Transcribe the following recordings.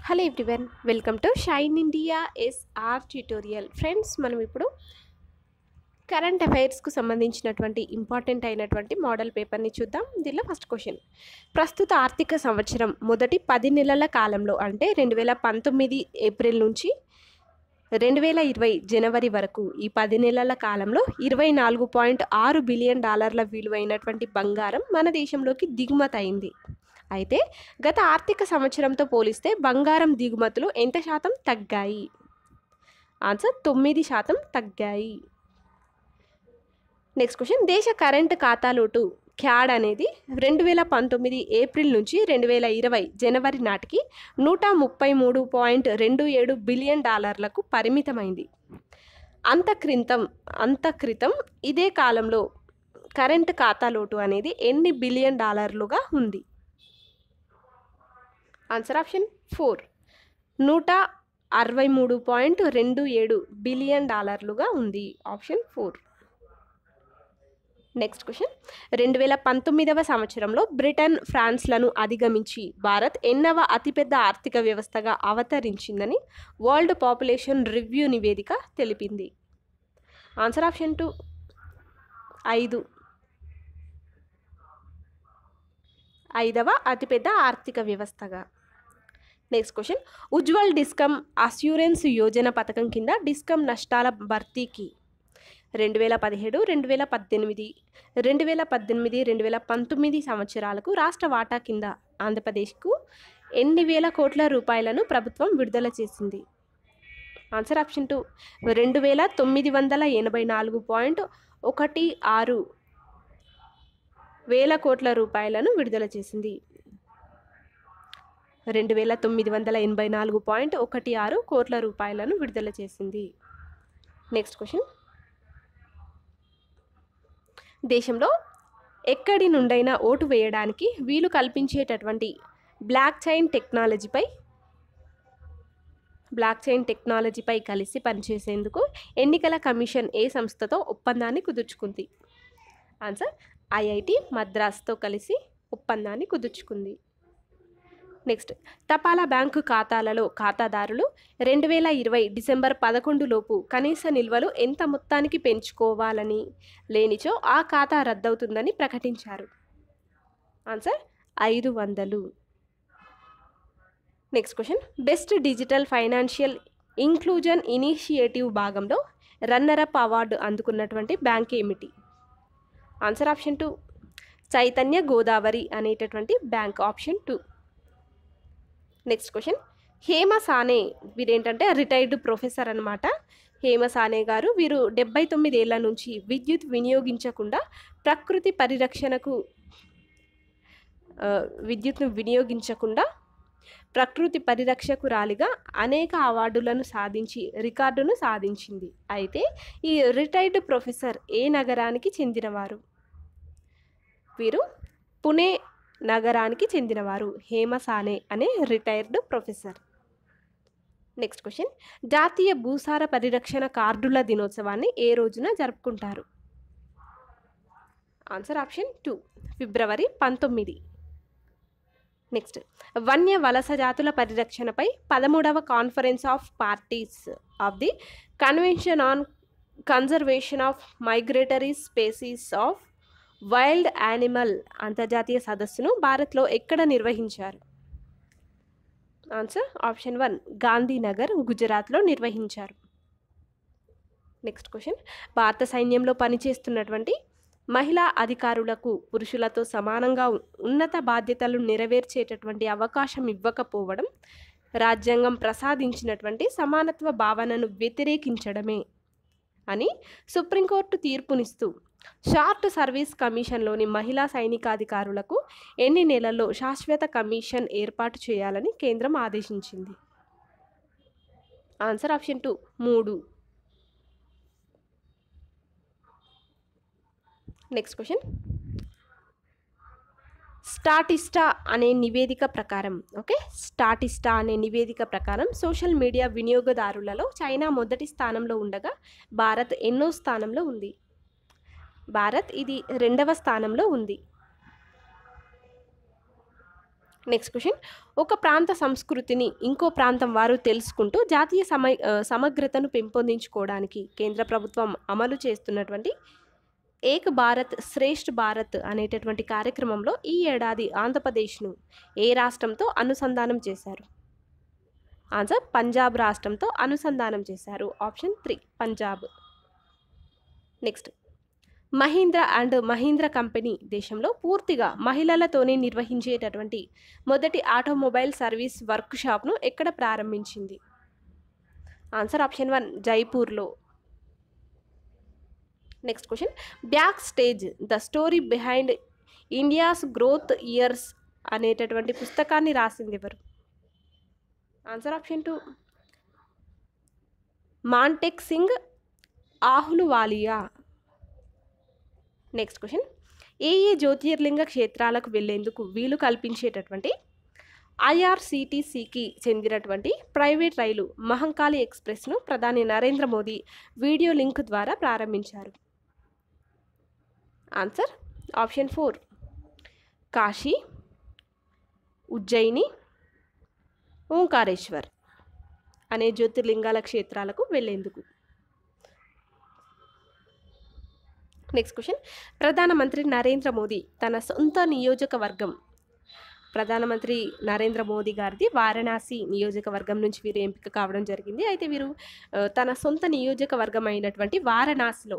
hello everyone welcome to shine India S R tutorial friends మనం ఇప్పుడు current అఫైర్స్కు సంబంధించినటువంటి important అయినటువంటి మోడల్ పేపర్ని చూద్దాం దీనిలో ఫస్ట్ క్వశ్చన్ ప్రస్తుత ఆర్థిక సంవత్సరం మొదటి పది నెలల కాలంలో అంటే రెండు వేల పంతొమ్మిది ఏప్రిల్ నుంచి రెండు వేల ఇరవై జనవరి వరకు ఈ పది నెలల కాలంలో ఇరవై నాలుగు పాయింట్ ఆరు బిలియన్ డాలర్ల విలువైనటువంటి బంగారం మన దేశంలోకి దిగుమతి అయింది అయితే గత ఆర్థిక సంవత్సరంతో పోలిస్తే బంగారం దిగుమతులు ఎంత శాతం తగ్గాయి ఆన్సర్ తొమ్మిది శాతం తగ్గాయి నెక్స్ట్ క్వశ్చన్ దేశ కరెంట్ ఖాతా లోటు క్యాడ్ అనేది రెండు వేల పంతొమ్మిది ఏప్రిల్ నుంచి రెండు వేల ఇరవై జనవరి నాటికి నూట ముప్పై మూడు పాయింట్ రెండు ఏడు బిలియన్ డాలర్లకు పరిమితమైంది అంత క్రితం అంత క్రితం ఇదే కాలంలో కరెంట్ ఖాతా లోటు అనేది ఎన్ని బిలియన్ డాలర్లుగా ఉంది ఆన్సర్ ఆప్షన్ ఫోర్ నూట అరవై మూడు పాయింట్ రెండు ఏడు బిలియన్ డాలర్లుగా ఉంది ఆప్షన్ ఫోర్ నెక్స్ట్ క్వశ్చన్ రెండు వేల పంతొమ్మిదవ సంవత్సరంలో బ్రిటన్ ఫ్రాన్స్లను అధిగమించి భారత్ ఎన్నవ అతిపెద్ద ఆర్థిక వ్యవస్థగా అవతరించిందని వరల్డ్ పాపులేషన్ రివ్యూ నివేదిక తెలిపింది ఆన్సర్ ఆప్షన్ టూ ఐదు ఐదవ అతిపెద్ద ఆర్థిక వ్యవస్థగా next question Ujwal DISCOM assurance Yojana పథకం కింద డిస్కమ్ నష్టాల భర్తీకి రెండు వేల పదిహేడు రెండు వేల పద్దెనిమిది రెండు వేల పద్దెనిమిది రెండు వేల పంతొమ్మిది సంవత్సరాలకు రాష్ట్ర వాటా కింద ఆంధ్రప్రదేశ్కు ఎన్ని వేల కోట్ల రూపాయలను ప్రభుత్వం విడుదల చేసింది ఆన్సర్ ఆప్షన్ టూ రెండు వేల తొమ్మిది వందల ఎనభై నాలుగు పాయింట్ ఒకటి ఆరు వేల కోట్ల రూపాయలను విడుదల చేసింది రెండు వేల తొమ్మిది వందల ఎనభై నాలుగు పాయింట్ ఒకటి ఆరు కోట్ల రూపాయలను విడుదల చేసింది నెక్స్ట్ క్వశ్చన్ దేశంలో ఎక్కడి నుండైనా ఓటు వేయడానికి వీలు కల్పించేటటువంటి బ్లాక్ చైన్ టెక్నాలజీపై బ్లాక్ చైన్ టెక్నాలజీపై కలిసి పనిచేసేందుకు ఎన్నికల కమిషన్ ఏ సంస్థతో ఒప్పందాన్ని కుదుర్చుకుంది ఆన్సర్ ఐఐటి మద్రాస్తో కలిసి ఒప్పందాన్ని కుదుర్చుకుంది నెక్స్ట్ తపాలా బ్యాంకు ఖాతాలలో ఖాతాదారులు రెండు వేల ఇరవై డిసెంబర్ పదకొండు లోపు కనీస నిల్వలు ఎంత మొత్తానికి పెంచుకోవాలని లేనిచో ఆ ఖాతా రద్దవుతుందని ప్రకటించారు ఆన్సర్ ఐదు వందలు next question best digital financial inclusion initiative భాగంలో రన్నర్ అప్ అవార్డు అందుకున్నటువంటి బ్యాంక్ ఏమిటి answer option two Chaitanya Godavari అనేటటువంటి bank option two next question Hema Sane వీరేంటంటే రిటైర్డ్ ప్రొఫెసర్ అనమాట హేమ సానే గారు వీరు డెబ్బై తొమ్మిది ఏళ్ల నుంచి విద్యుత్ వినియోగించకుండా ప్రకృతి పరిరక్షణకు ఆ, విద్యుత్ను వినియోగించకుండా ప్రకృతి పరిరక్షకురాలిగా అనేక అవార్డులను సాధించి రికార్డును సాధించింది అయితే ఈ రిటైర్డ్ ప్రొఫెసర్ ఏ నగరానికి చెందినవారు వీరు పునే నగరానికి చెందినవారు హేమ సానే అనే రిటైర్డ్ ప్రొఫెసర్ నెక్స్ట్ క్వశ్చన్ జాతీయ భూసార పరిరక్షణ కార్డుల దినోత్సవాన్ని ఏ రోజున జరుపుకుంటారు ఆన్సర్ ఆప్షన్ టూ ఫిబ్రవరి పంతొమ్మిది నెక్స్ట్ వన్య వలస జాతుల పరిరక్షణపై పదమూడవ conference of parties of the convention on conservation of migratory species of wild animal అంతర్జాతీయ సదస్సును భారత్లో ఎక్కడ నిర్వహించారు ఆన్సర్ ఆప్షన్ వన్ గాంధీనగర్ గుజరాత్లో నిర్వహించారు నెక్స్ట్ క్వశ్చన్ భారత సైన్యంలో పనిచేస్తున్నటువంటి మహిళా అధికారులకు పురుషులతో సమానంగా ఉన్నత బాధ్యతలు నెరవేర్చేటటువంటి అవకాశం ఇవ్వకపోవడం రాజ్యాంగం ప్రసాదించినటువంటి సమానత్వ భావనను వ్యతిరేకించడమే అని సుప్రీంకోర్టు తీర్పునిస్తూ షార్ట్ సర్వీస్ కమిషన్లోని మహిళా సైనికాధికారులకు ఎన్ని నెలల్లో శాశ్వత కమిషన్ ఏర్పాటు చేయాలని కేంద్రం ఆదేశించింది ఆన్సర్ ఆప్షన్ టూ మూడు నెక్స్ట్ క్వశ్చన్ స్టాటిస్టా అనే నివేదిక ప్రకారం ఓకే స్టాటిస్టా అనే నివేదిక ప్రకారం సోషల్ మీడియా వినియోగదారులలో చైనా మొదటి స్థానంలో ఉండగా భారత్ ఎన్నో స్థానంలో ఉంది భారత్ ఇది రెండవ స్థానంలో ఉంది నెక్స్ట్ క్వశ్చన్ ఒక ప్రాంత సంస్కృతిని ఇంకో ప్రాంతం వారు తెలుసుకుంటూ జాతీయ సమ ఆ, సమగ్రతను పెంపొందించుకోవడానికి కేంద్ర ప్రభుత్వం అమలు చేస్తున్నటువంటి ఏక్ భారత్ శ్రేష్ఠ్ భారత్ అనేటటువంటి కార్యక్రమంలో ఈ ఏడాది ఆంధ్రప్రదేశ్ను ఏ రాష్ట్రంతో అనుసంధానం చేశారు ఆన్సర్ పంజాబ్ రాష్ట్రంతో అనుసంధానం చేశారు option three Punjab next Mahindra and Mahindra company దేశంలో పూర్తిగా మహిళలతోనే నిర్వహించేటటువంటి మొదటి ఆటోమొబైల్ సర్వీస్ వర్క్ షాప్ను ఎక్కడ ప్రారంభించింది ఆన్సర్ ఆప్షన్ వన్ జైపూర్లో next question back stage the story behind India's growth years అనేటటువంటి పుస్తకాన్ని రాసింది ఎవరు answer option two Montek Singh Ahluwalia next question ఏ ఏ జ్యోతిర్లింగ క్షేత్రాలకు వెళ్ళేందుకు వీలు కల్పించేటటువంటి ఐఆర్సిటిసికి చెందినటువంటి ప్రైవేట్ రైలు మహంకాళి ఎక్స్ప్రెస్ను ప్రధాని నరేంద్ర మోదీ వీడియో లింక్ ద్వారా ప్రారంభించారు answer option four Kashi Ujjaini Omkareshwar అనే జ్యోతిర్లింగాల క్షేత్రాలకు వెళ్ళేందుకు నెక్స్ట్ క్వశ్చన్ ప్రధానమంత్రి నరేంద్ర మోదీ తన సొంత నియోజకవర్గం ప్రధానమంత్రి నరేంద్ర మోదీ గారిది వారణాసి నియోజకవర్గం నుంచి వీరు ఎంపిక కావడం జరిగింది అయితే వీరు ఆ, తన సొంత నియోజకవర్గం అయినటువంటి వారణాసిలో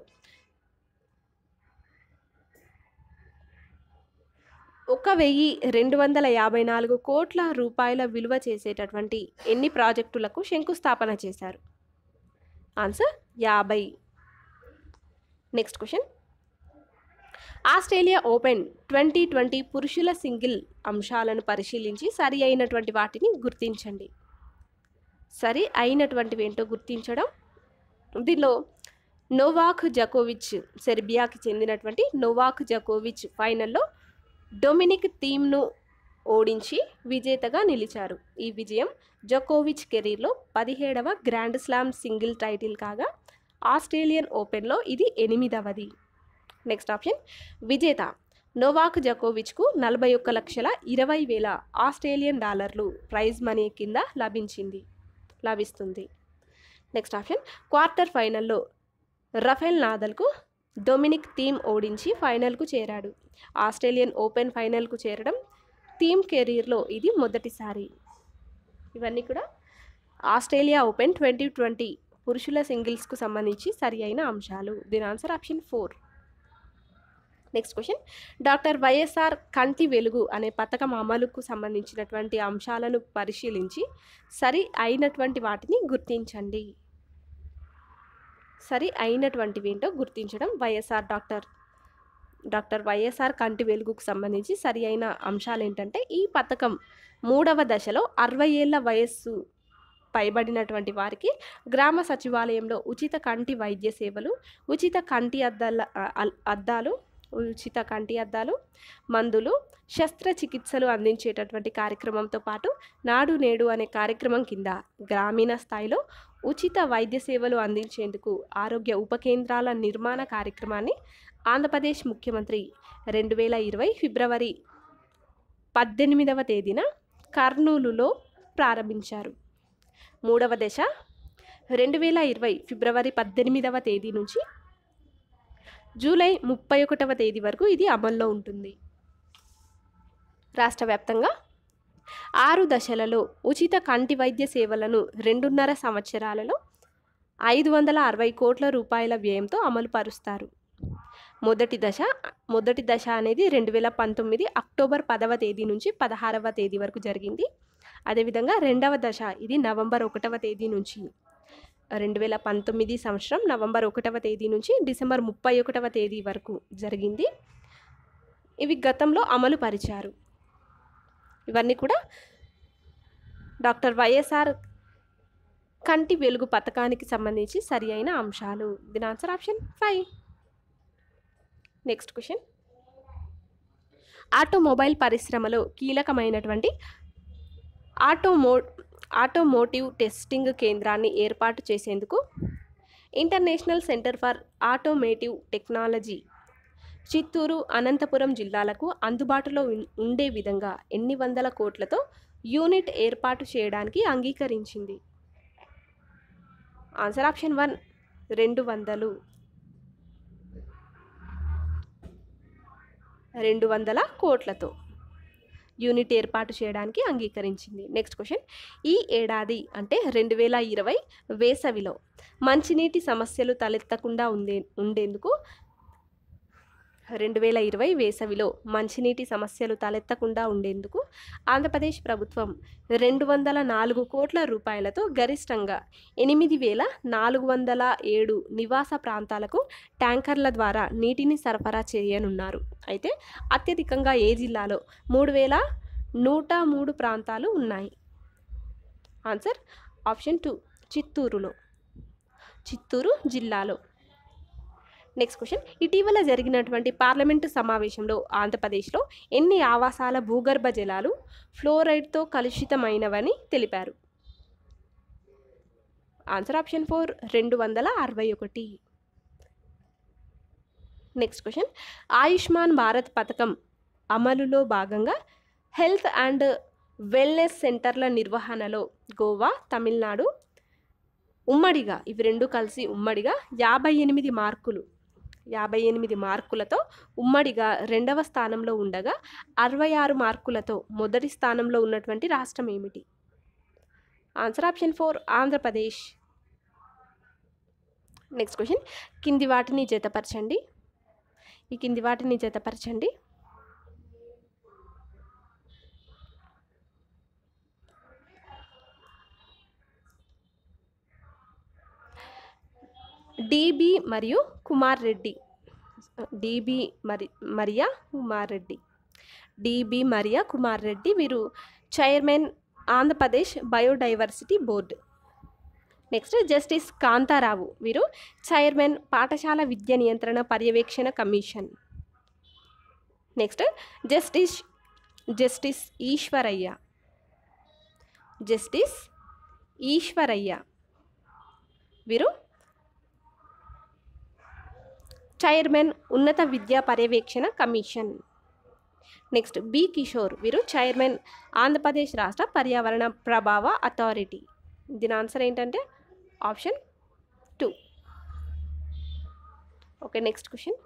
ఒక వెయ్యి రెండు వందల యాభై నాలుగు కోట్ల రూపాయల విలువ చేసేటటువంటి ఎన్ని ప్రాజెక్టులకు శంకుస్థాపన చేశారు ఆన్సర్ యాభై next question Australia open twenty twenty పురుషుల సింగిల్ అంశాలను పరిశీలించి సరి అయినటువంటి వాటిని గుర్తించండి సరి అయినటువంటివి ఏంటో గుర్తించడం దీనిలో నోవాక్ జకోవిచ్ సెర్బియాకి చెందినటువంటి నోవాక్ జకోవిచ్ ఫైనల్లో డొమినిక్ థీమ్ను ఓడించి విజేతగా నిలిచారు ఈ విజయం జకోవిచ్ కెరీర్లో పదిహేడవ గ్రాండ్ స్లామ్ సింగిల్ టైటిల్ కాగా ఆస్ట్రేలియన్ ఓపెన్లో ఇది ఎనిమిదవది నెక్స్ట్ ఆప్షన్ విజేత నోవాక్ జకోవిచ్కు నలభై ఒక్క లక్షల ఇరవై వేల ఆస్ట్రేలియన్ డాలర్లు ప్రైజ్ మనీ కింద లభించింది లభిస్తుంది నెక్స్ట్ ఆప్షన్ క్వార్టర్ ఫైనల్లో రఫేల్ నాదల్కు డొమినిక్ థీమ్ ఓడించి ఫైనల్కు చేరాడు ఆస్ట్రేలియన్ ఓపెన్ ఫైనల్కు చేరడం థీమ్ కెరీర్లో ఇది మొదటిసారి ఇవన్నీ కూడా ఆస్ట్రేలియా ఓపెన్ ట్వంటీ ట్వంటీ పురుషుల సింగిల్స్కు సంబంధించి సరి అయిన అంశాలు దీని answer option four next question doctor YSR Kanti Velugu అనే పథకం అమలుకు సంబంధించినటువంటి అంశాలను పరిశీలించి సరి అయినటువంటి వాటిని గుర్తించండి సరి అయినటువంటివి ఏంటో గుర్తించడం వైఎస్ఆర్ డాక్టర్ డాక్టర్ వైఎస్ఆర్ కంటి వెలుగుకు సంబంధించి సరి అయిన అంశాలు ఏంటంటే ఈ పథకం మూడవ దశలో అరవై ఏళ్ళ వయస్సు పైబడినటువంటి వారికి గ్రామ సచివాలయంలో ఉచిత కంటి వైద్య సేవలు ఉచిత కంటి అద్దాల అల్- అద్దాలు ఉచిత కంటి అద్దాలు మందులు శస్త్రచికిత్సలు అందించేటటువంటి కార్యక్రమంతో పాటు నాడు నేడు అనే కార్యక్రమం కింద గ్రామీణ స్థాయిలో ఉచిత వైద్య సేవలు అందించేందుకు ఆరోగ్య ఉప కేంద్రాల నిర్మాణ కార్యక్రమాన్ని ఆంధ్రప్రదేశ్ ముఖ్యమంత్రి రెండు వేల ఇరవై ఫిబ్రవరి పద్దెనిమిదవ తేదీన కర్నూలులో ప్రారంభించారు మూడవ దశ రెండు వేల ఇరవై ఫిబ్రవరి పద్దెనిమిదవ తేదీ నుంచి జూలై ముప్పై ఒకటవ తేదీ వరకు ఇది అమల్లో ఉంటుంది రాష్ట్ర వ్యాప్తంగా ఆరు దశలలో ఉచిత కంటి వైద్య సేవలను రెండున్నర సంవత్సరాలలో ఐదు వందల అరవై కోట్ల రూపాయల వ్యయంతో అమలు పరుస్తారు మొదటి దశ మొదటి దశ అనేది రెండు వేల పంతొమ్మిది అక్టోబర్ పదవ తేదీ నుంచి పదహారవ తేదీ వరకు జరిగింది అదేవిధంగా రెండవ దశ ఇది నవంబర్ ఒకటవ తేదీ నుంచి రెండు వేల పంతొమ్మిది సంవత్సరం నవంబర్ ఒకటవ తేదీ నుంచి డిసెంబర్ ముప్పై ఒకటవ తేదీ వరకు జరిగింది ఇవి గతంలో అమలు పరిచారు ఇవన్నీ కూడా డాక్టర్ వైఎస్ఆర్ కంటి వెలుగు పథకానికి సంబంధించి సరి అయిన అంశాలు దీని answer option five next question automobile పరిశ్రమలో కీలకమైనటువంటి ఆటోమో ఆటోమోటివ్ టెస్టింగ్ కేంద్రాన్ని ఏర్పాటు చేసేందుకు international centre for automotive technology Chittoor Anantapur జిల్లాలకు అందుబాటులో ఉన్- ఉండే విధంగా ఎన్ని వందల కోట్లతో యూనిట్ ఏర్పాటు చేయడానికి అంగీకరించింది ఆన్సర్ ఆప్షన్ వన్ రెండు వందలు రెండు వందల కోట్లతో యూనిట్ ఏర్పాటు చేయడానికి అంగీకరించింది నెక్స్ట్ క్వశ్చన్ ఈ ఏడాది అంటే రెండు వేల ఇరవై వేసవిలో మంచినీటి సమస్యలు తలెత్తకుండా ఉండే ఉండేందుకు రెండు వేల ఇరవై వేసవిలో మంచినీటి సమస్యలు తలెత్తకుండా ఉండేందుకు ఆంధ్రప్రదేశ్ ప్రభుత్వం రెండు వందల నాలుగు కోట్ల రూపాయలతో గరిష్టంగా ఎనిమిది వేల నాలుగు వందల ఏడు నివాస ప్రాంతాలకు ట్యాంకర్ల ద్వారా నీటిని సరఫరా చేయనున్నారు అయితే అత్యధికంగా ఏ జిల్లాలో మూడు వేల నూట మూడు ప్రాంతాలు ఉన్నాయి ఆన్సర్ ఆప్షన్ టూ చిత్తూరులో చిత్తూరు జిల్లాలో నెక్స్ట్ క్వశ్చన్ ఇటీవల జరిగినటువంటి పార్లమెంటు సమావేశంలో ఆంధ్రప్రదేశ్లో ఎన్ని ఆవాసాల భూగర్భ జలాలు ఫ్లోరైడ్తో కలుషితమైనవని తెలిపారు ఆన్సర్ ఆప్షన్ ఫోర్ రెండు వందల అరవై ఒకటి నెక్స్ట్ క్వశ్చన్ ఆయుష్మాన్ భారత్ పథకం అమలులో భాగంగా హెల్త్ అండ్ వెల్నెస్ సెంటర్ల నిర్వహణలో గోవా తమిళనాడు ఉమ్మడిగా ఇవి రెండు కలిసి ఉమ్మడిగా యాభై ఎనిమిది మార్కులు యాభై ఎనిమిది మార్కులతో ఉమ్మడిగా రెండవ స్థానంలో ఉండగా అరవై ఆరు మార్కులతో మొదటి స్థానంలో ఉన్నటువంటి రాష్ట్రం ఏమిటి answer option four Andhra Pradesh next question కింది వాటిని జతపరచండి ఈ కింది వాటిని జతపరచండి డిబి మరియు కుమార్ రెడ్డి డిబి మరి మరియా కుమార్ రెడ్డి డిబి మరియా కుమార్ రెడ్డి వీరు chairman Andhra Pradesh biodiversity board next justice Kantharao వీరు చైర్మన్ పాఠశాల విద్య నియంత్రణ పర్యవేక్షణ commission next justice justice Eswaraiah justice Eswaraiah వీరు చైర్మన్ ఉన్నత విద్యా పర్యవేక్షణ కమిషన్ నెక్స్ట్ బి కిషోర్ వీరు చైర్మన్ ఆంధ్రప్రదేశ్ రాష్ట్ర పర్యావరణ ప్రభావ అథారిటీ దీని ఆన్సర్ ఏంటంటే option two okay next question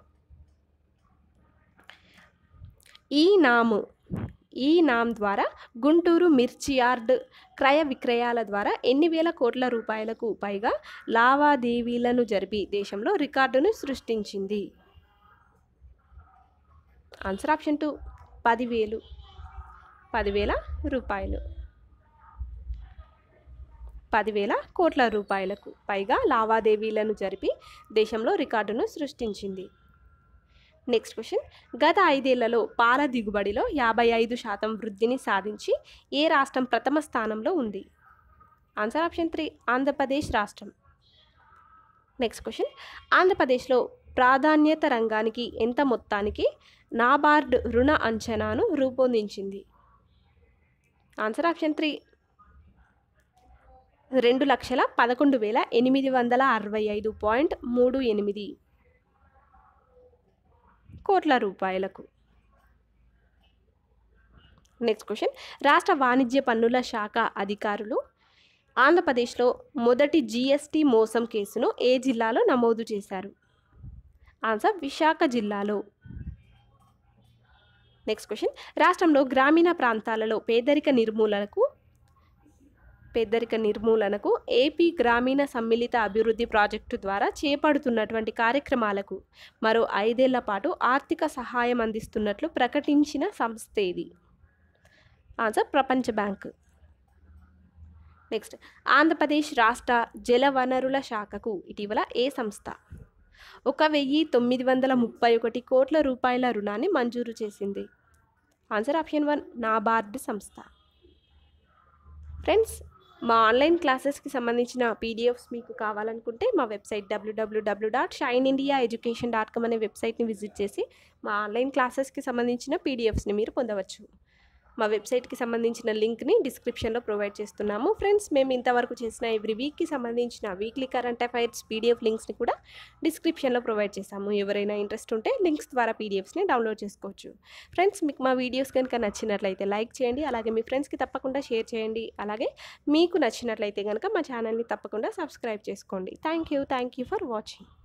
ఈ నాము ఈ నామ్ ద్వారా గుంటూరు మిర్చి యార్డ్ క్రయ విక్రయాల ద్వారా ఎన్ని వేల కోట్ల రూపాయలకు పైగా లావాదేవీలను జరిపి దేశంలో రికార్డును సృష్టించింది ఆన్సర్ ఆప్షన్ టూ పదివేలు పదివేల రూపాయలు పదివేల కోట్ల రూపాయలకు పైగా లావాదేవీలను జరిపి దేశంలో రికార్డును సృష్టించింది నెక్స్ట్ క్వశ్చన్ గత ఐదేళ్లలో పాల దిగుబడిలో యాభై ఐదు శాతం వృద్ధిని సాధించి ఏ రాష్ట్రం ప్రథమ స్థానంలో ఉంది ఆన్సర్ ఆప్షన్ త్రీ ఆంధ్రప్రదేశ్ రాష్ట్రం నెక్స్ట్ క్వశ్చన్ ఆంధ్రప్రదేశ్లో ప్రాధాన్యత రంగానికి ఎంత మొత్తానికి నాబార్డ్ రుణ అంచనాను రూపొందించింది ఆన్సర్ ఆప్షన్ త్రీ రెండు లక్షల పదకొండు వేల ఎనిమిది వందల అరవై ఐదు పాయింట్ మూడు ఎనిమిది కోట్ల రూపాయలకు నెక్స్ట్ క్వశ్చన్ రాష్ట్ర వాణిజ్య పన్నుల శాఖ అధికారులు ఆంధ్రప్రదేశ్లో మొదటి జీఎస్టీ మోసం కేసును ఏ జిల్లాలో నమోదు చేశారు ఆన్సర్ విశాఖ జిల్లాలో నెక్స్ట్ క్వశ్చన్ రాష్ట్రంలో గ్రామీణ ప్రాంతాలలో పేదరిక నిర్మూలనకు పేదరిక నిర్మూలనకు ఏపీ గ్రామీణ సమ్మిళిత అభివృద్ధి ప్రాజెక్టు ద్వారా చేపడుతున్నటువంటి కార్యక్రమాలకు మరో ఐదేళ్ల పాటు ఆర్థిక సహాయం అందిస్తున్నట్లు ప్రకటించిన సంస్థ ఇది ఆన్సర్ ప్రపంచ బ్యాంక్ నెక్స్ట్ ఆంధ్రప్రదేశ్ రాష్ట్ర జల వనరుల శాఖకు ఇటీవల ఏ సంస్థ ఒక వెయ్యి తొమ్మిది వందల ముప్పై ఒకటి కోట్ల రూపాయల రుణాన్ని మంజూరు చేసింది ఆన్సర్ ఆప్షన్ వన్ నాబార్డ్ సంస్థ ఫ్రెండ్స్ మా ఆన్లైన్ క్లాసెస్కి సంబంధించిన పీడిఎఫ్స్ మీకు కావాలనుకుంటే మా website WWW dot shine India education dot com అనే వెబ్సైట్ని విజిట్ చేసి మా ఆన్లైన్ క్లాసెస్కి సంబంధించిన పీడిఎఫ్స్ని మీరు పొందవచ్చు మా వెబ్సైట్కి సంబంధించిన లింక్ని డిస్క్రిప్షన్లో ప్రొవైడ్ చేస్తున్నాము ఫ్రెండ్స్ మేము ఇంతవరకు చేసిన ఎవ్రీ వీక్కి సంబంధించిన వీక్లీ కరెంట్ అఫైర్స్ పీడిఎఫ్ లింక్స్ని కూడా డిస్క్రిప్షన్లో ప్రొవైడ్ చేస్తాము ఎవరైనా ఇంట్రెస్ట్ ఉంటే లింక్స్ ద్వారా పీడిఎఫ్స్ని డౌన్లోడ్ చేసుకోవచ్చు ఫ్రెండ్స్ మీకు మా వీడియోస్ కనుక నచ్చినట్లయితే లైక్ చేయండి అలాగే మీ ఫ్రెండ్స్కి తప్పకుండా షేర్ చేయండి అలాగే మీకు నచ్చినట్లయితే కనుక మా ఛానల్ని తప్పకుండా సబ్స్క్రైబ్ చేసుకోండి thank you thank you for watching